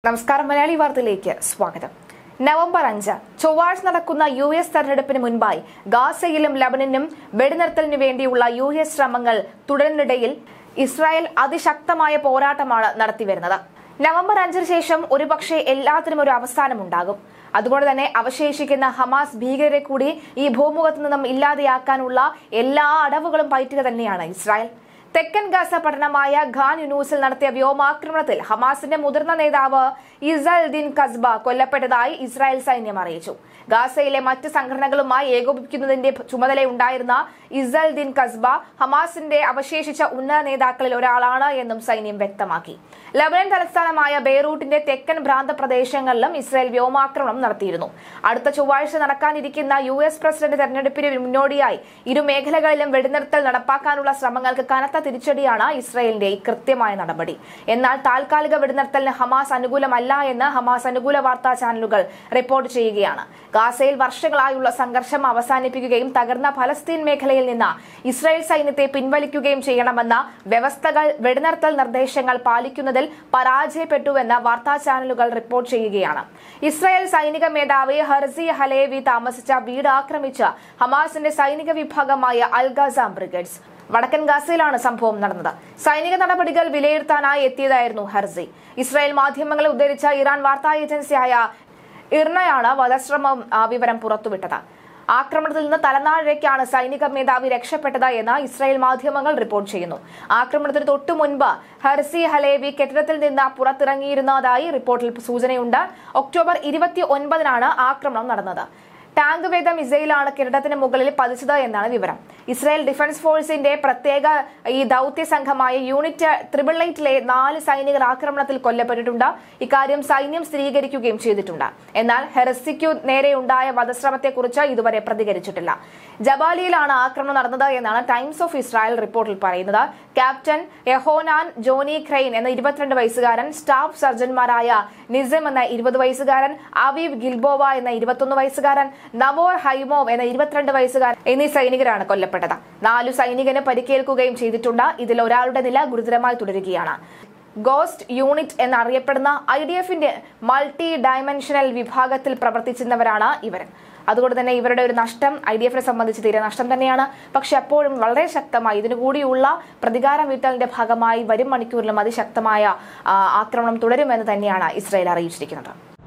നമസ്കാരം മലയാളി വാർത്തയിലേക്ക് സ്വാഗതം നവംബർ അഞ്ച് ചൊവ്വാഴ്ച നടക്കുന്ന യു എസ് തെരഞ്ഞെടുപ്പിന് മുൻപായി ഗാസയിലും ലബനനും വെടിനിർത്തലിനു വേണ്ടിയുള്ള യു എസ് ശ്രമങ്ങൾ തുടരുന്നിടയിൽ ഇസ്രായേൽ അതിശക്തമായ പോരാട്ടമാണ് നടത്തിവരുന്നത് നവംബർ അഞ്ചിന് ശേഷം ഒരുപക്ഷെ എല്ലാത്തിനും ഒരു അവസാനമുണ്ടാകും അതുകൊണ്ട് തന്നെ അവശേഷിക്കുന്ന ഹമാസ് ഭീകരരെ കൂടി ഈ ഭൂമുഖത്ത് നിന്നും ഇല്ലാതെയാക്കാനുള്ള എല്ലാ അടവുകളും പയറ്റുക തന്നെയാണ് ഇസ്രായേൽ തെക്കൻ ഗാസ പട്ടണമായ ഖാൻ യുനൂസിൽ നടത്തിയ വ്യോമാക്രമണത്തിൽ ഹമാസിന്റെ മുതിർന്ന നേതാവ് ഇസൽദീൻ കസ്ബ കൊല്ലപ്പെട്ടതായി ഇസ്രായേൽ സൈന്യം അറിയിച്ചു ഗാസയിലെ മറ്റ് സംഘടനകളുമായി ഏകോപിപ്പിക്കുന്നതിന്റെ ചുമതലയുണ്ടായിരുന്ന ഇസൽദീൻ കസ്ബ ഹമാസിന്റെ അവശേഷിച്ച ഉന്നത നേതാക്കളിൽ ഒരാളാണ് എന്നും സൈന്യം വ്യക്തമാക്കി ലബനൻ തലസ്ഥാനമായ ബെയ്റൂട്ടിന്റെ തെക്കൻ പ്രാന്ത പ്രദേശങ്ങളിലും ഇസ്രായേൽ വ്യോമാക്രമണം നടത്തിയിരുന്നു അടുത്ത ചൊവ്വാഴ്ച നടക്കാനിരിക്കുന്ന യു എസ് പ്രസിഡന്റ് തെരഞ്ഞെടുപ്പിന് മുന്നോടിയായി ഇരു മേഖലകളിലും വെടിനിർത്തൽ നടപ്പാക്കാനുള്ള ശ്രമങ്ങൾക്ക് കനത്ത തിരിച്ചടിയാണ് ഇസ്രായേലിന്റെ ഈ കൃത്യമായ നടപടി എന്നാൽ താൽക്കാലിക വെടിനിർത്തലിന് ഹമാസ് അനുകൂലമല്ല എന്ന് ഹമാസ് അനുകൂല വാർത്താ ചാനലുകൾ റിപ്പോർട്ട് ചെയ്യുകയാണ് ഗാസയിൽ വർഷങ്ങളായുള്ള സംഘർഷം അവസാനിപ്പിക്കുകയും തകർന്ന ഫലസ്തീൻ മേഖലയിൽ നിന്ന് ഇസ്രായേൽ സൈന്യത്തെ പിൻവലിക്കുകയും ചെയ്യണമെന്ന വ്യവസ്ഥകൾ വെടിനിർത്തൽ നിർദ്ദേശങ്ങൾ പാലിക്കുന്നതിൽ പരാജയപ്പെട്ടുവെന്ന് വാർത്താ ചാനലുകൾ റിപ്പോർട്ട് ചെയ്യുകയാണ് ഇസ്രായേൽ സൈനിക മേധാവി ഹർസി ഹലേവി താമസിച്ച വീട് ആക്രമിച്ച ഹമാസിന്റെ സൈനിക വിഭാഗമായ അൽഗാസാം ബ്രിഗേഡ്സ് വടക്കൻ ഗാസയിലാണ് സംഭവം നടന്നത് സൈനിക നടപടികൾ വിലയിരുത്താനായി എത്തിയതായിരുന്നു ഹർസി ഇസ്രായേൽ മാധ്യമങ്ങളെ ഉദ്ധരിച്ച ഇറാൻ വാർത്താ ഏജൻസിയായ ഇർണയാണ് വധശ്രമം ആ, വിവരം പുറത്തുവിട്ടത് ആക്രമണത്തിൽ നിന്ന് തലനാഴിലേക്കാണ് സൈനിക മേധാവി രക്ഷപ്പെട്ടത് എന്ന് ഇസ്രായേൽ മാധ്യമങ്ങൾ റിപ്പോർട്ട് ചെയ്യുന്നു ആക്രമണത്തിന് തൊട്ടു മുൻപ് ഹർസി ഹലേവി കെട്ടിടത്തിൽ നിന്ന് പുറത്തിറങ്ങിയിരുന്നതായി റിപ്പോർട്ടിൽ സൂചനയുണ്ട് ഒക്ടോബർ ഇരുപത്തി ഒൻപതിനാണ് ആക്രമണം നടന്നത് ടാങ്ക് വേദ മിസൈലാണ് കെട്ടിടത്തിന് മുകളിൽ പതിച്ചത് എന്നാണ് വിവരം ഇസ്രായേൽ ഡിഫൻസ് ഫോഴ്സിന്റെ പ്രത്യേക ഈ ദൌത്യ സംഘമായ യൂണിറ്റ് ത്രിബിൾ എയ്റ്റിലെ നാല് സൈനികർ ആക്രമണത്തിൽ കൊല്ലപ്പെട്ടിട്ടുണ്ട് ഇക്കാര്യം സൈന്യം സ്ഥിരീകരിക്കുകയും ചെയ്തിട്ടുണ്ട് എന്നാൽ ഹെറസിക്കു നേരെയുണ്ടായ വധശ്രമത്തെക്കുറിച്ച് ഇതുവരെ പ്രതികരിച്ചിട്ടില്ല ജബാലിയിലാണ് ആക്രമണം നടന്നത് എന്നാണ് ടൈംസ് ഓഫ് ഇസ്രായേൽ റിപ്പോർട്ടിൽ പറയുന്നത് ക്യാപ്റ്റൻ യഹോനാൻ ജോനി ക്രെയിൻ എന്ന ഇരുപത്തിരണ്ട് വയസ്സുകാരൻ സ്റ്റാഫ് സർജൻമാരായ നിസം എന്ന ഇരുപത് വയസ്സുകാരൻ അവീവ് ഗിൽബോവ എന്ന ഇരുപത്തൊന്ന് വയസ്സുകാരൻ നവോർ ഹൈമോവ് എന്ന ഇരുപത്തിരണ്ട് വയസ്സുകാരൻ എന്നീ സൈനികരാണ് കൊല്ലപ്പെട്ടത് നാലു സൈനികന് പരിക്കേൽക്കുകയും ചെയ്തിട്ടുണ്ട് ഇതിൽ ഒരാളുടെ നില ഗുരുതരമായി തുടരുകയാണ് ഗോസ്റ്റ് യൂണിറ്റ് എന്നറിയപ്പെടുന്ന ഐ ഡി എഫിന്റെ മൾട്ടി ഡയമെൻഷനൽ വിഭാഗത്തിൽ പ്രവർത്തിച്ചിരുന്നവരാണ് ഇവർ അതുകൊണ്ട് തന്നെ ഇവരുടെ ഒരു നഷ്ടം ഐ ഡി എഫിനെ സംബന്ധിച്ച് തീരെ നഷ്ടം തന്നെയാണ് പക്ഷെ അപ്പോഴും വളരെ ശക്തമായി ഇതിനു കൂടിയുള്ള പ്രതികാരം വീട്ടലിന്റെ ഭാഗമായി വരും മണിക്കൂറിലും അതിശക്തമായ ആ, ആക്രമണം തുടരുമെന്ന് തന്നെയാണ് ഇസ്രായേൽ അറിയിച്ചിരിക്കുന്നത്